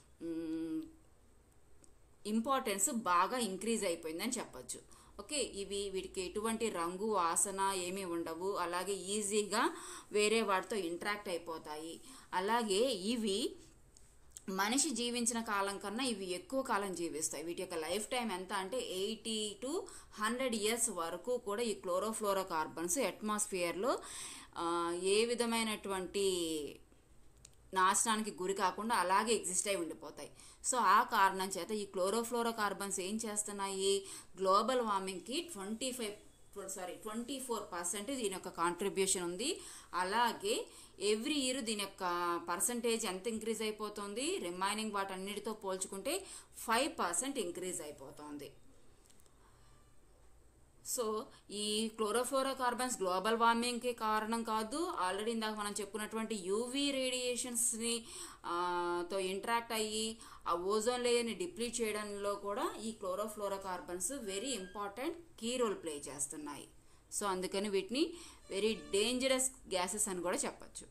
ఇంపార్టెన్స్ బాగా ఇంక్రీజ్ అయిపోయిందని చెప్పొచ్చు ఓకే ఇవి వీటికి ఎటువంటి రంగు వాసన ఏమీ ఉండవు అలాగే ఈజీగా వేరే వాటితో ఇంటరాక్ట్ అయిపోతాయి అలాగే ఇవి మనిషి జీవించిన కాలం కన్నా ఇవి ఎక్కువ కాలం జీవిస్తాయి వీటి యొక్క లైఫ్ టైం ఎంత అంటే ఎయిటీ టు హండ్రెడ్ ఇయర్స్ వరకు కూడా ఈ క్లోరోఫ్లోరో కార్బన్స్ అట్మాస్ఫియర్లో ఏ విధమైనటువంటి నాశనానికి గురి కాకుండా అలాగే ఎగ్జిస్ట్ అయి ఉండిపోతాయి సో ఆ కారణం చేత ఈ క్లోరోఫ్లోరో కార్బన్స్ ఏం చేస్తున్నాయి గ్లోబల్ వార్మింగ్కి twenty five sorry twenty four percent దీని యొక్క కాంట్రిబ్యూషన్ ఉంది అలాగే ఎవ్రీ ఇయర్ దీని యొక్క పర్సంటేజ్ ఎంత ఇంక్రీజ్ అయిపోతుంది రిమైనింగ్ వాటన్నిటితో పోల్చుకుంటే ఫైవ్ పర్సెంట్ ఇంక్రీజ్ అయిపోతుంది సో ఈ క్లోరోఫ్లోరో కార్బన్స్ గ్లోబల్ వార్మింగ్కి కారణం కాదు ఆల్రెడీ ఇందాక మనం చెప్పుకున్నటువంటి యూవీ రేడియేషన్స్ని తో ఇంటరాక్ట్ అయ్యి ఆ ఓజోన్ లేయర్ని డిప్లీట్ చేయడంలో కూడా ఈ chlorofluorocarbons very important key role play చేస్తున్నాయి సో అందుకని వీటిని వెరీ డేంజరస్ గ్యాసెస్ అని కూడా చెప్పచ్చు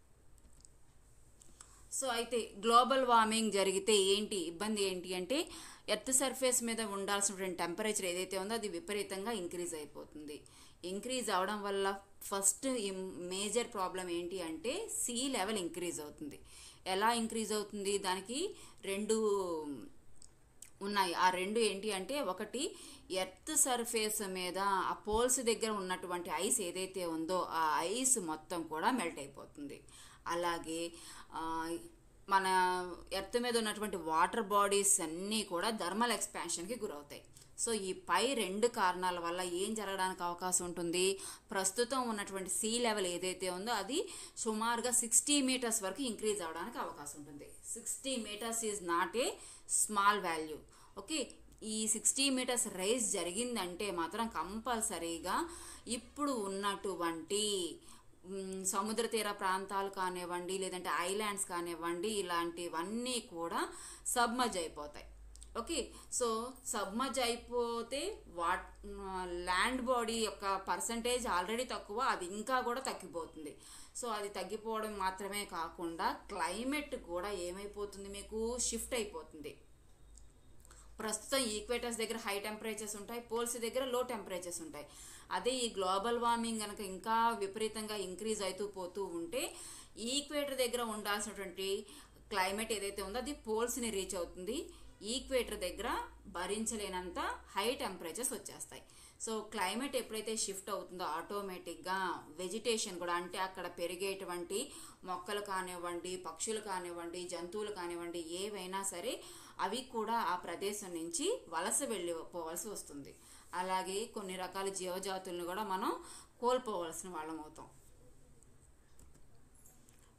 సో అయితే గ్లోబల్ వార్మింగ్ జరిగితే ఏంటి ఇబ్బంది ఏంటి అంటే ఎర్త్ సర్ఫేస్ మీద ఉండాల్సినటువంటి టెంపరేచర్ ఏదైతే ఉందో అది విపరీతంగా ఇంక్రీజ్ అయిపోతుంది ఇంక్రీజ్ అవడం వల్ల ఫస్ట్ మేజర్ ప్రాబ్లం ఏంటి అంటే సీ లెవెల్ ఇంక్రీజ్ అవుతుంది ఎలా ఇంక్రీజ్ అవుతుంది దానికి రెండు ఉన్నాయి ఆ రెండు ఏంటి అంటే ఒకటి ఎర్త్ సర్ఫేస్ మీద ఆ పోల్స్ దగ్గర ఉన్నటువంటి ఐస్ ఏదైతే ఉందో ఆ ఐస్ మొత్తం కూడా మెల్ట్ అయిపోతుంది అలాగే మన ఎర్త్ మీద ఉన్నటువంటి వాటర్ బాడీస్ అన్నీ కూడా థర్మల్ ఎక్స్పాన్షన్కి గురవుతాయి సో ఈ పై రెండు కారణాల వల్ల ఏం జరగడానికి అవకాశం ఉంటుంది ప్రస్తుతం ఉన్నటువంటి సీ లెవెల్ ఏదైతే ఉందో అది సుమారుగా సిక్స్టీ మీటర్స్ వరకు ఇంక్రీజ్ అవడానికి అవకాశం ఉంటుంది sixty metres is not a small value okay ఈ సిక్స్టీ మీటర్స్ రైజ్ జరిగిందంటే మాత్రం కంపల్సరీగా ఇప్పుడు ఉన్నటువంటి సముద్ర తీర ప్రాంతాలు కానివ్వండి లేదంటే ఐలాండ్స్ కానివ్వండి ఇలాంటివన్నీ కూడా సబ్మర్జ్ అయిపోతాయి ఓకే సో సబ్మర్జ్ అయిపోతే వాట్ ల్యాండ్ బాడీ యొక్క పర్సంటేజ్ ఆల్రెడీ తక్కువ అది ఇంకా కూడా తగ్గిపోతుంది సో అది తగ్గిపోవడం మాత్రమే కాకుండా క్లైమేట్ కూడా ఏమైపోతుంది మీకు షిఫ్ట్ అయిపోతుంది ప్రస్తుతం ఈక్వేటర్స్ దగ్గర హై టెంపరేచర్స్ ఉంటాయి పోల్స్ దగ్గర లో టెంపరేచర్స్ ఉంటాయి అదే ఈ గ్లోబల్ వార్మింగ్ కనుక ఇంకా విపరీతంగా ఇంక్రీజ్ అవుతూ పోతూ ఉంటే ఈక్వేటర్ దగ్గర ఉండాల్సినటువంటి క్లైమేట్ ఏదైతే ఉందో అది పోల్స్ని రీచ్ అవుతుంది ఈక్వేటర్ దగ్గర భరించలేనంత హై టెంపరేచర్స్ వచ్చేస్తాయి సో క్లైమేట్ ఎప్పుడైతే షిఫ్ట్ అవుతుందో ఆటోమేటిక్గా వెజిటేషన్ కూడా అంటే అక్కడ పెరిగేటువంటి మొక్కలు కానివ్వండి పక్షులు కానివ్వండి జంతువులు కానివ్వండి ఏవైనా సరే అవి కూడా ఆ ప్రదేశం నుంచి వలస వెళ్ళి పోవాల్సి వస్తుంది అలాగే కొన్ని రకాల జీవజాతులను కూడా మనం కోల్పోవలసిన వాళ్ళం అవుతాం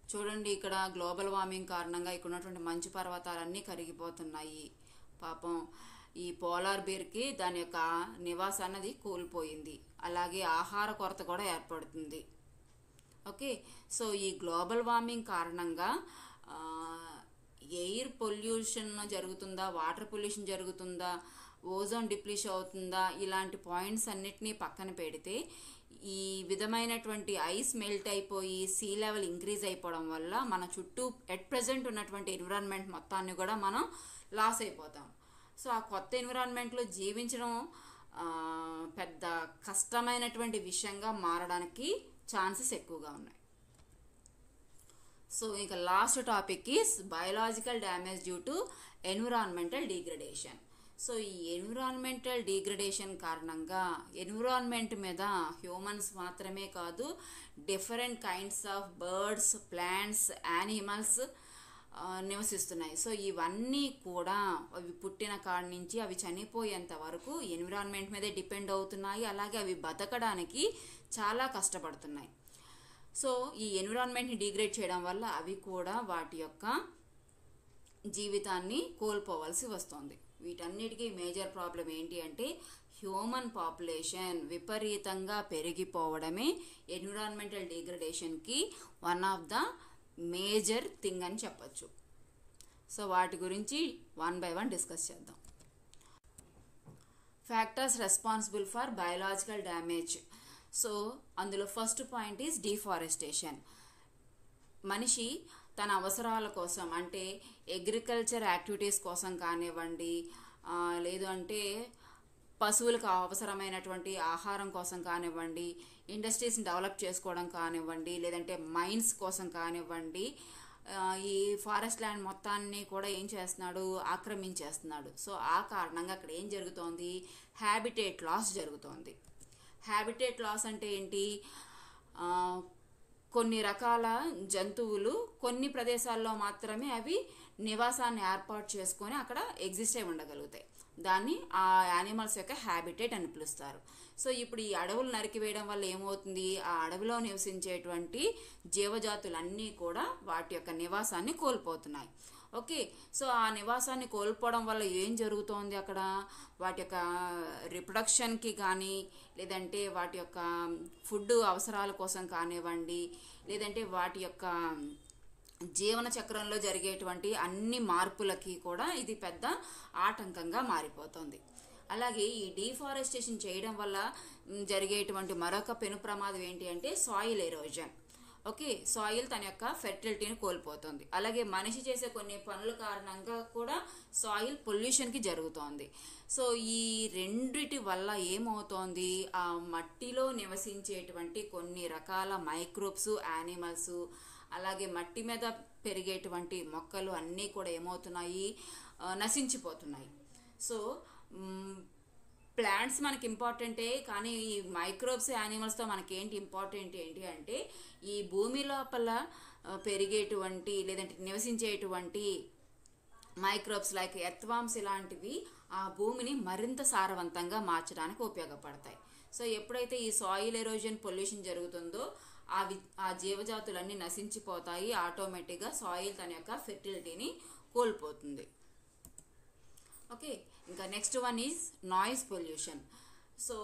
చూడండి ఇక్కడ గ్లోబల్ వార్మింగ్ కారణంగా ఇక్కడ ఉన్నటువంటి మంచు పర్వతాలన్నీ కరిగిపోతున్నాయి పాపం ఈ పోలార్ బేర్కి దాని యొక్క నివాసం అన్నది కోల్పోయింది అలాగే ఆహార కొరత కూడా ఏర్పడుతుంది ఓకే సో ఈ గ్లోబల్ వార్మింగ్ కారణంగా ఆ, ఎయిర్ పొల్యూషన్ జరుగుతుందా వాటర్ పొల్యూషన్ జరుగుతుందా ఓజోన్ డిప్లీషన్ అవుతుందా ఇలాంటి పాయింట్స్ అన్నిటినీ పక్కన పెడితే ఈ విధమైనటువంటి ఐస్ మెల్ట్ అయిపోయి సీ లెవెల్ ఇంక్రీజ్ అయిపోవడం వల్ల మన చుట్టూ ఎట్ ప్రజెంట్ ఉన్నటువంటి ఎన్విరాన్మెంట్ మొత్తాన్ని కూడా మనం లాస్ అయిపోతాం సో ఆ కొత్త ఎన్విరాన్మెంట్లో జీవించడం ఆ, పెద్ద కష్టమైనటువంటి విషయంగా మారడానికి ఛాన్సెస్ ఎక్కువగా ఉన్నాయి సో ఇక last topic is biological damage due to environmental degradation so ఈ ఎన్విరాన్మెంటల్ డిగ్రడేషన్ కారణంగా ఎన్విరాన్మెంట్ మీద హ్యూమన్స్ మాత్రమే కాదు different kinds of birds plants animals నివసిస్తున్నాయి సో ఇవన్నీ కూడా అవి పుట్టిన కాడి నుంచి అవి చనిపోయేంత వరకు ఎన్విరాన్మెంట్ మీదే డిపెండ్ అవుతున్నాయి అలాగే అవి బతకడానికి చాలా కష్టపడుతున్నాయి సో ఈ ఎన్విరాన్మెంట్ని డిగ్రేడ్ చేయడం వల్ల అవి కూడా వాటి యొక్క జీవితాన్ని కోల్పోవలసి వస్తుంది వీటన్నిటికీ మేజర్ ప్రాబ్లం ఏంటి అంటే హ్యూమన్ పాపులేషన్ విపరీతంగా పెరిగిపోవడమే ఎన్విరాన్మెంటల్ డిగ్రడేషన్కి one of the major thing అని చెప్పచ్చు సో వాటి గురించి వన్ బై వన్ డిస్కస్ చేద్దాం factors responsible for biological damage so అందులో ఫస్ట్ పాయింట్ ఈజ్ డిఫారెస్టేషన్ మనిషి తన అవసరాల కోసం అంటే అగ్రికల్చర్ యాక్టివిటీస్ కోసం కానివ్వండి ఆ, లేదు అంటే పశువులకు అవసరమైనటువంటి ఆహారం కోసం కానివ్వండి ఇండస్ట్రీస్ని డెవలప్ చేసుకోవడం కానివ్వండి లేదంటే మైన్స్ కోసం కానివ్వండి ఆ, ఈ ఫారెస్ట్ ల్యాండ్ మొత్తాన్ని కూడా ఏం చేస్తున్నాడు ఆక్రమించేస్తున్నాడు సో ఆ కారణంగా అక్కడ ఏం జరుగుతోంది హ్యాబిటేట్ లాస్ జరుగుతోంది హ్యాబిటేట్ లాస్ అంటే ఏంటి ఆ, కొన్ని రకాల జంతువులు కొన్ని ప్రదేశాల్లో మాత్రమే అవి నివాసాన్ని ఏర్పాటు చేసుకొని అక్కడ ఎగ్జిస్ట్ అయి ఉండగలుగుతాయి దాన్ని ఆ యానిమల్స్ యొక్క హ్యాబిటేట్ అని పిలుస్తారు సో ఇప్పుడు ఈ అడవులు నరికివేయడం వల్ల ఏమవుతుంది ఆ అడవిలో నివసించేటువంటి జీవజాతులన్నీ కూడా వాటి యొక్క నివాసాన్ని కోల్పోతున్నాయి ఓకే సో ఆ నివాసాన్ని కోల్పోవడం వల్ల ఏం జరుగుతోంది అక్కడ వాటి యొక్క రిప్రొడక్షన్కి కానీ లేదంటే వాటి యొక్క ఫుడ్ అవసరాల కోసం కానివ్వండి లేదంటే వాటి యొక్క జీవన చక్రంలో జరిగేటువంటి అన్ని మార్పులకి కూడా ఇది పెద్ద ఆటంకంగా మారిపోతుంది అలాగే ఈ డీఫారెస్టేషన్ చేయడం వల్ల మ్, జరిగేటువంటి మరొక పెను ప్రమాదం ఏంటి అంటే సాయిల్ ఎరోజన్ ఓకే సాయిల్ తన యొక్క ఫెర్టిలిటీని కోల్పోతుంది అలాగే మనిషి చేసే కొన్ని పనుల కారణంగా కూడా సాయిల్ పొల్యూషన్కి జరుగుతోంది సో ఈ రెండిటి వల్ల ఏమవుతోంది ఆ మట్టిలో నివసించేటువంటి కొన్ని రకాల మైక్రోబ్స్ యానిమల్స్ అలాగే మట్టి మీద పెరిగేటువంటి మొక్కలు అన్నీ కూడా ఏమవుతున్నాయి ఆ, నశించిపోతున్నాయి సో ప్లాంట్స్ మనకి ఇంపార్టెంటే కానీ ఈ మైక్రోబ్స్ యానిమల్స్తో మనకి ఏంటి ఇంపార్టెంట్ ఏంటి అంటే ఈ భూమి లోపల ఆ, పెరిగేటువంటి లేదంటే నివసించేటువంటి మైక్రోబ్స్ లైక్ ఎత్వామ్స్ ఇలాంటివి ఆ భూమిని మరింత సారవంతంగా మార్చడానికి ఉపయోగపడతాయి సో ఎప్పుడైతే ఈ సాయిల్ ఎరోజన్ పొల్యూషన్ జరుగుతుందో ఆ వి ఆ జీవజాతులన్నీ నశించిపోతాయి ఆటోమేటిక్గా సాయిల్ తన యొక్క ఫెర్టిలిటీని కోల్పోతుంది ఓకే ఇంకా next one is noise pollution so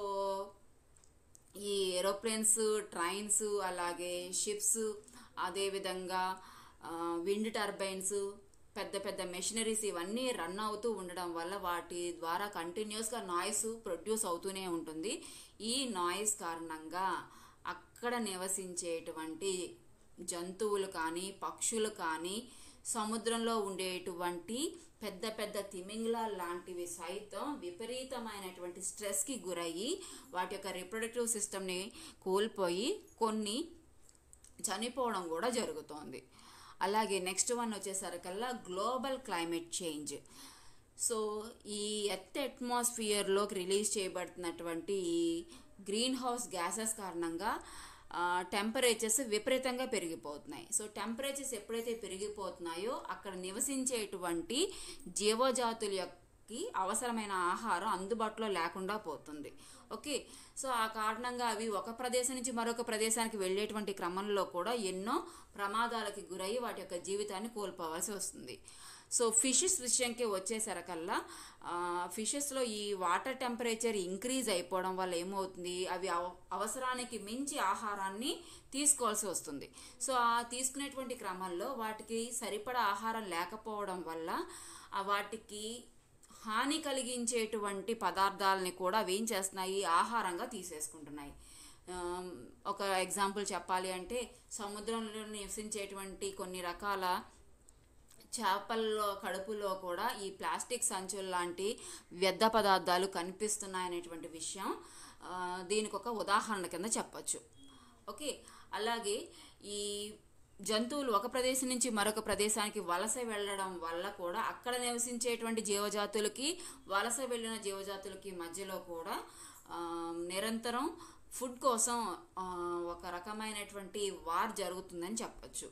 ఈ ఏరోప్లేన్స్ ట్రైన్స్ అలాగే షిప్స్ అదేవిధంగా విండ్ టర్బైన్స్ పెద్ద పెద్ద మెషినరీస్ ఇవన్నీ రన్ అవుతూ ఉండడం వల్ల వాటి ద్వారా కంటిన్యూస్గా నాయిస్ ప్రొడ్యూస్ అవుతూనే ఉంటుంది ఈ నాయిస్ కారణంగా అక్కడ నివసించేటువంటి జంతువులు కానీ పక్షులు కానీ సముద్రంలో ఉండేటువంటి పెద్ద పెద్ద తిమింగల లాంటివి సైతం విపరీతమైనటువంటి స్ట్రెస్కి గురయ్యి వాటి యొక్క రిప్రొడక్టివ్ సిస్టమ్ని కోల్పోయి కొన్ని చనిపోవడం కూడా జరుగుతోంది అలాగే నెక్స్ట్ వన్ వచ్చేసరికల్లా గ్లోబల్ క్లైమేట్ చేంజ్ సో ఈ ఎర్త్ అట్మాస్ఫియర్లోకి రిలీజ్ చేయబడుతున్నటువంటి ఈ గ్రీన్ హౌస్ గ్యాసెస్ కారణంగా టెంపరేచర్స్ విపరీతంగా పెరిగిపోతున్నాయి సో టెంపరేచర్స్ ఎప్పుడైతే పెరిగిపోతున్నాయో అక్కడ నివసించేటువంటి జీవజాతుల యొక్క జీవజాతులకి అవసరమైన ఆహారం అందుబాటులో లేకుండా పోతుంది ఓకే సో ఆ కారణంగా అవి ఒక ప్రదేశం నుంచి మరొక ప్రదేశానికి వెళ్ళేటువంటి క్రమంలో కూడా ఎన్నో ప్రమాదాలకి గురై వాటి యొక్క జీవితాన్ని కోల్పోవాల్సి వస్తుంది సో ఫిషెస్ విషయంకి వచ్చేసరికల్లా ఫిషెస్లో ఈ వాటర్ టెంపరేచర్ ఇంక్రీజ్ అయిపోవడం వల్ల ఏమవుతుంది అవి అవ- అవసరానికి మించి ఆహారాన్ని తీసుకోవాల్సి వస్తుంది సో ఆ తీసుకునేటువంటి క్రమంలో వాటికి సరిపడా ఆహారం లేకపోవడం వల్ల ఆ వాటికి హాని కలిగించేటువంటి పదార్థాలని కూడా అవి ఏం చేస్తున్నాయి ఆహారంగా తీసేసుకుంటున్నాయి ఆమ్, ఒక ఎగ్జాంపుల్ చెప్పాలి అంటే సముద్రంలో నివసించేటువంటి కొన్ని రకాల చేపల్లో కడుపులో కూడా ఈ ప్లాస్టిక్ సంచులు లాంటి వ్యర్థ పదార్థాలు కనిపిస్తున్నాయనేటువంటి విషయం ఆ, దీనికి ఒక ఉదాహరణ కింద చెప్పొచ్చు ఓకే అలాగే ఈ జంతువులు ఒక ప్రదేశం నుంచి మరొక ప్రదేశానికి వలస వెళ్ళడం వల్ల కూడా అక్కడ నివసించేటువంటి జీవజాతులకి వలస వెళ్ళిన జీవజాతులకి మధ్యలో కూడా ఆ, నిరంతరం ఫుడ్ కోసం ఆ, ఒక రకమైనటువంటి వార్ జరుగుతుందని చెప్పొచ్చు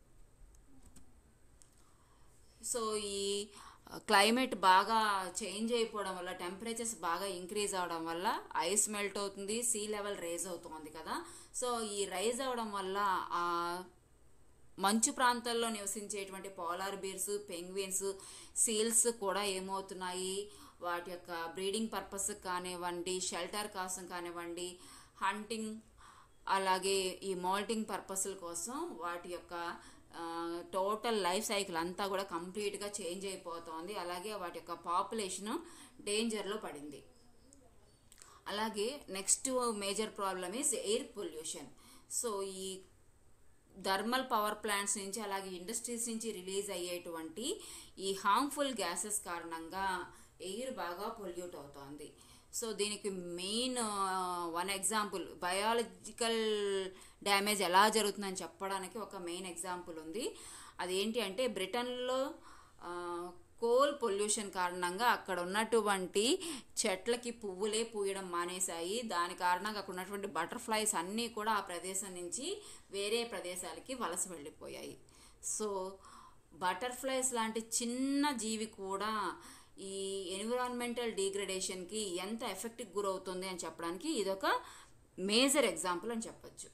సో ఈ క్లైమేట్ బాగా చేంజ్ అయిపోవడం వల్ల టెంపరేచర్స్ బాగా ఇంక్రీజ్ అవడం వల్ల ఐస్ మెల్ట్ అవుతుంది సీ లెవెల్ రైజ్ అవుతుంది కదా సో ఈ రైజ్ అవడం వల్ల ఆ మంచు ప్రాంతాల్లో నివసించేటువంటి పోలార్ బీర్స్ పెంగ్విన్స్ సీల్స్ కూడా ఏమవుతున్నాయి వాటి యొక్క బ్రీడింగ్ పర్పస్ కానివ్వండి షెల్టర్ కోసం కానివ్వండి హంటింగ్ అలాగే ఈ మోల్టింగ్ పర్పస్ల కోసం వాటి యొక్క టోటల్ లైఫ్ సైకిల్ అంతా కూడా కంప్లీట్గా చేంజ్ అయిపోతోంది అలాగే వాటి యొక్క పాపులేషన్ డేంజర్లో పడింది అలాగే next major problem is air pollution so ఈ థర్మల్ పవర్ ప్లాంట్స్ నుంచి అలాగే ఇండస్ట్రీస్ నుంచి రిలీజ్ అయ్యేటువంటి ఈ హార్మ్ఫుల్ గ్యాసెస్ కారణంగా ఎయిర్ బాగా పొల్యూట్ అవుతోంది సో దీనికి main one example biological damage ఎలా జరుగుతుందని చెప్పడానికి ఒక మెయిన్ ఎగ్జాంపుల్ ఉంది అదేంటి అంటే బ్రిటన్లో కోల్ పొల్యూషన్ కారణంగా అక్కడ ఉన్నటువంటి చెట్లకి పువ్వులే పూయడం మానేశాయి దాని కారణంగా అక్కడ ఉన్నటువంటి బటర్ఫ్లైస్ అన్నీ కూడా ఆ ప్రదేశం నుంచి వేరే ప్రదేశాలకి వలస వెళ్ళిపోయాయి సో బటర్ఫ్లైస్ లాంటి చిన్న జీవి కూడా ఈ ఎన్విరాన్మెంటల్ డిగ్రేడేషన్కి ఎంత ఎఫెక్ట్కి గురవుతుంది అని చెప్పడానికి ఇదొక మేజర్ ఎగ్జాంపుల్ అని చెప్పొచ్చు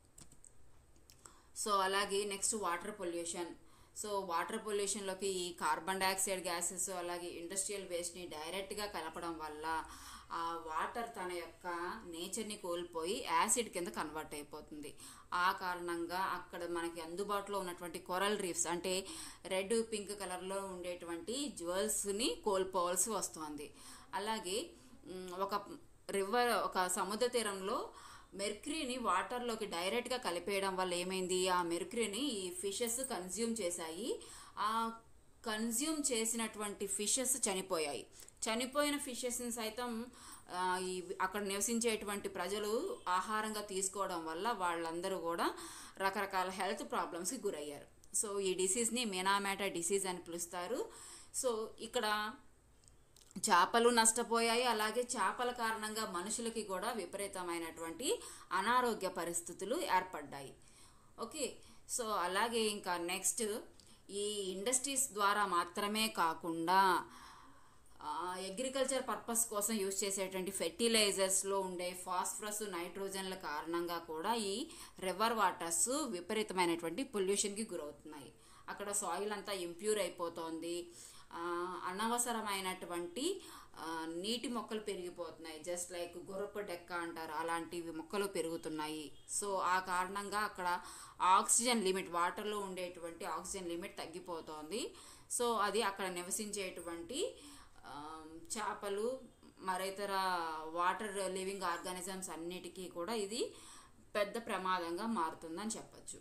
సో అలాగే next water pollution so water పొల్యూషన్లోకి ఈ కార్బన్ డైఆక్సైడ్ గ్యాసెస్ అలాగే ఇండస్ట్రియల్ వేస్ట్ని డైరెక్ట్గా కలపడం వల్ల ఆ వాటర్ తన యొక్క నేచర్ని కోల్పోయి యాసిడ్ కింద కన్వర్ట్ అయిపోతుంది ఆ కారణంగా అక్కడ మనకి అందుబాటులో ఉన్నటువంటి కొరల్ రీఫ్స్ అంటే రెడ్ పింక్ కలర్లో ఉండేటువంటి జ్యువెల్స్ని కోల్పోవాల్సి వస్తుంది అలాగే మ్, ఒక రివర్ ఒక సముద్ర తీరంలో మెర్క్యూరీని వాటర్లోకి డైరెక్ట్గా కలిపేయడం వల్ల ఏమైంది ఆ మెర్క్యూరీని ఈ ఫిషెస్ కన్జ్యూమ్ చేశాయి ఆ కన్జ్యూమ్ చేసినటువంటి ఫిషెస్ చనిపోయాయి చనిపోయిన ఫిషెస్ని సైతం ఆ, ఈ అక్కడ నివసించేటువంటి ప్రజలు ఆహారంగా తీసుకోవడం వల్ల వాళ్ళందరూ కూడా రకరకాల హెల్త్ ప్రాబ్లమ్స్కి గురయ్యారు సో ఈ డిసీజ్ని మెనామాటా డిసీజ్ అని పిలుస్తారు సో ఇక్కడ చేపలు నష్టపోయాయి అలాగే చేపల కారణంగా మనుషులకి కూడా విపరీతమైనటువంటి అనారోగ్య పరిస్థితులు ఏర్పడ్డాయి ఓకే సో అలాగే ఇంకా నెక్స్ట్ ఈ ఇండస్ట్రీస్ ద్వారా మాత్రమే కాకుండా అగ్రికల్చర్ పర్పస్ కోసం యూజ్ చేసేటువంటి ఫెర్టిలైజర్స్లో ఉండే ఫాస్ఫరస్ నైట్రోజన్ల కారణంగా కూడా ఈ రివర్ వాటర్స్ విపరీతమైనటువంటి పొల్యూషన్కి గురవుతున్నాయి అక్కడ సాయిల్ అంతా ఇంప్యూర్ అయిపోతోంది ఆ, అనవసరమైనటువంటి ఆ, నీటి మొక్కలు పెరిగిపోతున్నాయి జస్ట్ లైక్ గుర్రపు డెక్క అంటారు అలాంటివి మొక్కలు పెరుగుతున్నాయి సో ఆ కారణంగా అక్కడ ఆక్సిజన్ లిమిట్ వాటర్లో ఉండేటువంటి ఆక్సిజన్ లిమిట్ తగ్గిపోతోంది సో అది అక్కడ నివసించేటువంటి ఆ, చేపలు మరితర వాటర్ లివింగ్ ఆర్గానిజమ్స్ అన్నిటికీ కూడా ఇది పెద్ద ప్రమాదంగా మారుతుందని చెప్పచ్చు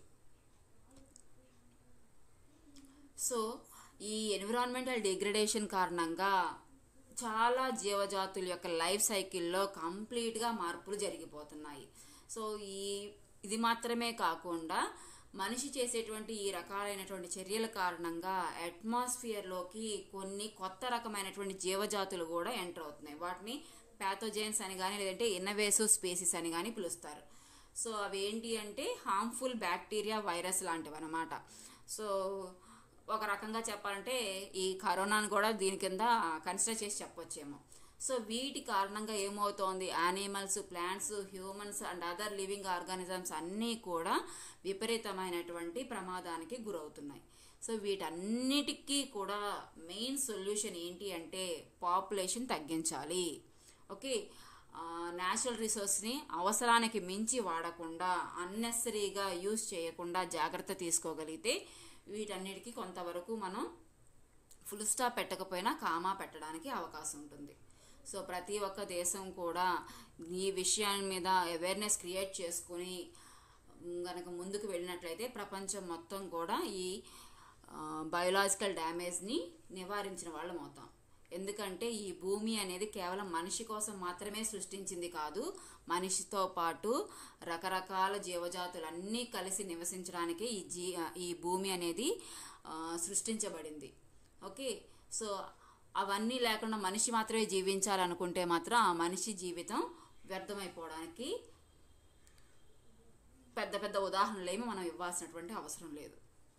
సో ఈ ఎన్విరాన్మెంటల్ డిగ్రేడేషన్ కారణంగా చాలా జీవజాతుల యొక్క లైఫ్ సైకిల్లో కంప్లీట్గా మార్పులు జరిగిపోతున్నాయి సో ఈ ఇది మాత్రమే కాకుండా మనిషి చేసేటువంటి ఈ రకాలైనటువంటి చర్యల కారణంగా అట్మాస్ఫియర్లోకి కొన్ని కొత్త రకమైనటువంటి జీవజాతులు కూడా ఎంటర్ అవుతున్నాయి వాటిని ప్యాథోజెన్స్ అని కానీ లేదంటే ఇన్నవేసివ్ స్పీసీస్ అని కానీ పిలుస్తారు సో అవి ఏంటి అంటే హార్మ్ఫుల్ బ్యాక్టీరియా వైరస్ లాంటివి అనమాట సో ఒక రకంగా చెప్పాలంటే ఈ కరోనాను కూడా దీని కింద కన్సిడర్ చేసి చెప్పొచ్చేమో సో వీటి కారణంగా ఏమవుతోంది animals plants humans and other living organisms అన్నీ కూడా విపరీతమైనటువంటి ప్రమాదానికి గురవుతున్నాయి సో వీటన్నిటికీ కూడా మెయిన్ సొల్యూషన్ ఏంటి అంటే పాపులేషన్ తగ్గించాలి ఓకే న్యాచురల్ రిసోర్స్ని అవసరానికి మించి వాడకుండా అన్నెసరీగా యూజ్ చేయకుండా జాగ్రత్త తీసుకోగలిగితే వీటన్నిటికీ కొంతవరకు మనం ఫుల్ స్టాప్ పెట్టకపోయినా కామా పెట్టడానికి అవకాశం ఉంటుంది సో ప్రతి ఒక్క దేశం కూడా ఈ విషయాల మీద అవేర్నెస్ క్రియేట్ చేసుకుని గనక ముందుకు వెళ్ళినట్లయితే ప్రపంచం మొత్తం కూడా ఈ బయోలాజికల్ డ్యామేజ్ని నివారించిన వాళ్ళం అవుతాం ఎందుకంటే ఈ భూమి అనేది కేవలం మనిషి కోసం మాత్రమే సృష్టించింది కాదు మనిషితో పాటు రకరకాల జీవజాతులన్నీ కలిసి నివసించడానికి ఈ జీ ఈ భూమి అనేది ఆ, సృష్టించబడింది ఓకే సో అవన్నీ లేకుండా మనిషి మాత్రమే జీవించాలనుకుంటే మాత్రం ఆ మనిషి జీవితం వ్యర్థమైపోవడానికి పెద్ద పెద్ద ఉదాహరణలు ఏమి మనం ఇవ్వాల్సినటువంటి అవసరం లేదు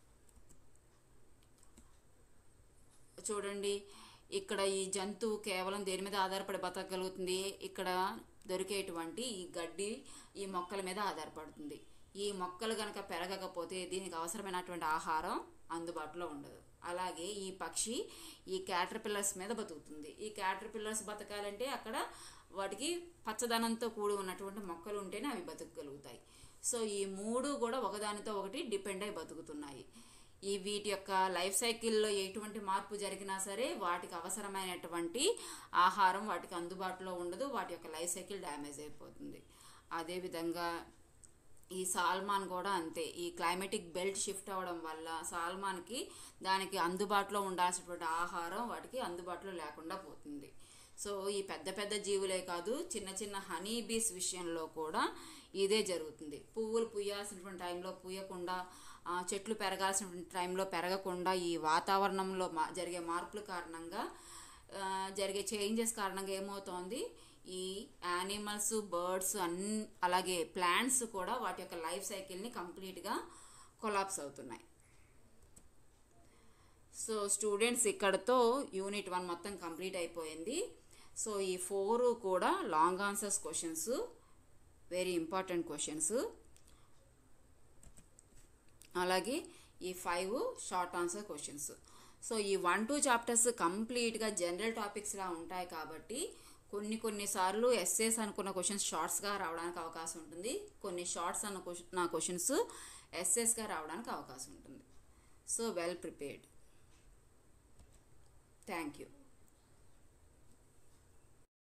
చూడండి ఇక్కడ ఈ జంతువు కేవలం దేని మీద ఆధారపడి బతకగలుగుతుంది ఇక్కడ దొరికేటువంటి ఈ గడ్డి ఈ మొక్కల మీద ఆధారపడుతుంది ఈ మొక్కలు కనుక పెరగకపోతే దీనికి అవసరమైనటువంటి ఆహారం అందుబాటులో ఉండదు అలాగే ఈ పక్షి ఈ క్యాటర్పిల్లర్స్ మీద బతుకుతుంది ఈ క్యాటర్పిల్లర్స్ బతకాలంటే అక్కడ వాటికి పచ్చదనంతో కూడి ఉన్నటువంటి మొక్కలు ఉంటేనే అవి బతకగలుగుతాయి సో ఈ మూడు కూడా ఒకదానితో ఒకటి డిపెండ్ అయి బతుకుతున్నాయి ఈ వీటి యొక్క లైఫ్ సైకిల్లో ఎటువంటి మార్పు జరిగినా సరే వాటికి అవసరమైనటువంటి ఆహారం వాటికి అందుబాటులో ఉండదు వాటి యొక్క లైఫ్ సైకిల్ డ్యామేజ్ అయిపోతుంది అదేవిధంగా ఈ సాల్మాన్ కూడా అంతే ఈ క్లైమేటిక్ బెల్ట్ షిఫ్ట్ అవ్వడం వల్ల సాల్మాన్కి దానికి అందుబాటులో ఉండాల్సినటువంటి ఆహారం వాటికి అందుబాటులో లేకుండా పోతుంది సో ఈ పెద్ద పెద్ద జీవులే కాదు చిన్న చిన్న హనీ బీస్ విషయంలో కూడా ఇదే జరుగుతుంది పువ్వులు పూయాల్సినటువంటి టైంలో పూయకుండా ఆ, చెట్లు పెరగాల్సినటువంటి టైంలో పెరగకుండా ఈ వాతావరణంలో మా జరిగే మార్పుల కారణంగా ఆ, జరిగే చేంజెస్ కారణంగా ఏమవుతోంది ఈ యానిమల్స్ బర్డ్స్ అన్ అలాగే ప్లాంట్స్ కూడా వాటి యొక్క లైఫ్ సైకిల్ని కంప్లీట్గా కొలాప్స్ అవుతున్నాయి సో స్టూడెంట్స్ ఇక్కడతో యూనిట్ వన్ మొత్తం కంప్లీట్ అయిపోయింది సో ఈ ఫోర్ కూడా long answers questions very important questions అలాగే ఈ five short answer questions so ఈ వన్ టూ చాప్టర్స్ కంప్లీట్గా జనరల్ టాపిక్స్లా ఉంటాయి కాబట్టి కొన్ని కొన్నిసార్లు ఎస్ఏస్ అనుకున్న క్వశ్చన్స్ షార్ట్స్గా రావడానికి అవకాశం ఉంటుంది కొన్ని షార్ట్స్ అన్న క్వశ్చన్ నా క్వశ్చన్స్ ఎస్ఎస్గా రావడానికి అవకాశం ఉంటుంది so well prepared thank you